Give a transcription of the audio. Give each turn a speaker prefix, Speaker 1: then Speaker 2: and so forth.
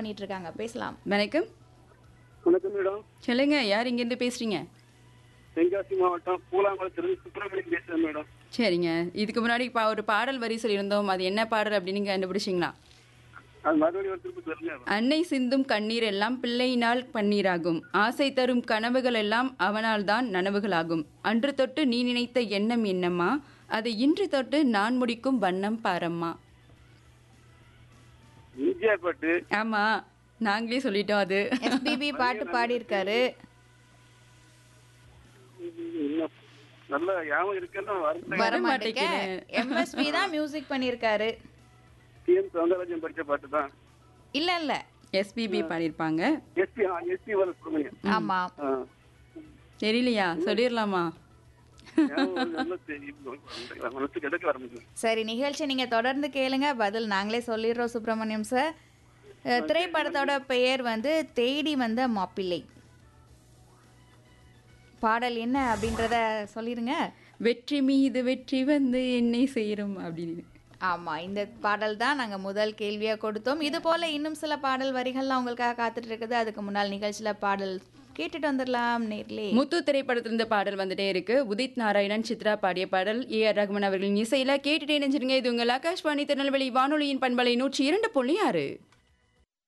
Speaker 1: பண்ணிட்டு இருக்காங்க பேசலாம்
Speaker 2: வணக்கம்
Speaker 3: வணக்கம் மேடம்
Speaker 2: சொல்லுங்க யார் இங்கேருந்து பேசுறீங்க
Speaker 3: தென்காசி மாவட்டம் பூலாங்குளத்திலிருந்து சுப்பிரமணியம் பேசுறேன் மேடம்
Speaker 2: சரிங்க இதுக்கு முன்னாடி பா ஒரு பாடல் வரி சொல்லியிருந்தோம் அது என்ன பாடல் அப்படின்னு நீங்க கண்டுபிடிச்சிங்களா
Speaker 3: அது மறுபடியும் ஒரு திருப்பி சொல்லுங்க
Speaker 2: அன்னை சிந்தும் கண்ணீர் எல்லாம் பிள்ளையினால் பன்னீராகும் ஆசை தரும் கனவுகள் எல்லாம் அவனால் தான் நனவுகளாகும் அன்று தொட்டு நீ நினைத்த எண்ணம் என்னம்மா அதை இன்று தொட்டு நான் முடிக்கும் வண்ணம் பாரம்மா
Speaker 3: எம்ஜிஆர் பாட்டு
Speaker 2: ஆமா நாங்களே சொல்லிட்டோம் அது
Speaker 1: எஸ்பிபி பாட்டு பாடியிருக்காரு
Speaker 3: இன்னும் நல்ல ஞாபகம் இருக்குன்னு வருத்தம்
Speaker 1: வர மாட்டேங்க
Speaker 2: மாட்டேங்குது.
Speaker 1: எம்எஸ்பி தான் மியூசிக் பண்ணியிருக்காரு
Speaker 3: டிஎம் சௌந்தரராஜன் படிச்ச பாட்டு தான்
Speaker 1: இல்ல இல்ல
Speaker 2: எஸ்பிபி பாடியிருப்பாங்க
Speaker 3: எஸ்பி எஸ்பி வர சுப்பிரமணியம்
Speaker 1: ஆமா
Speaker 3: ஆ.
Speaker 2: தெரியலையா சொல்லிடலாமா
Speaker 3: ஞாபகம் நல்லா தெரியும். மனசு கிடக்க ஆரம்பிக்கும்
Speaker 1: சரி நிகழ்ச்சி நீங்க தொடர்ந்து கேளுங்க பதில் நாங்களே சொல்லிடுறோம் சுப்பிரமணியம் சார் அஹ், திரைப்படத்தோட பெயர் வந்து தேடி வந்த மாப்பிள்ளை பாடல் என்ன அப்படின்றத சொல்லிருங்க
Speaker 2: வெற்றி மீது வெற்றி வந்து என்னை செய்யணும் அப்படின்னு
Speaker 1: ஆமா இந்த பாடல் தான் நாங்க முதல் கேள்வியா கொடுத்தோம் இது போல இன்னும் சில பாடல் வரிகள்லாம் உங்களுக்காக காத்துட்டு இருக்குது அதுக்கு முன்னால் நிகழ்ச்சியில பாடல் கேட்டுட்டு வந்துடலாம் நேர்லே
Speaker 2: முத்து திரைப்படத்திலிருந்து பாடல் வந்துட்டே இருக்கு உதித் நாராயணன் சித்ரா பாடிய பாடல் ஏ ஆர் ரகுமன் அவர்களின் இசையில கேட்டுட்டே நினைச்சிருங்க இது உங்கள் ஆகாஷ்வாணி திருநெல்வேலி வானொலியின் பண்பலை நூற்றி இரண்டு புள்ளி ஆறு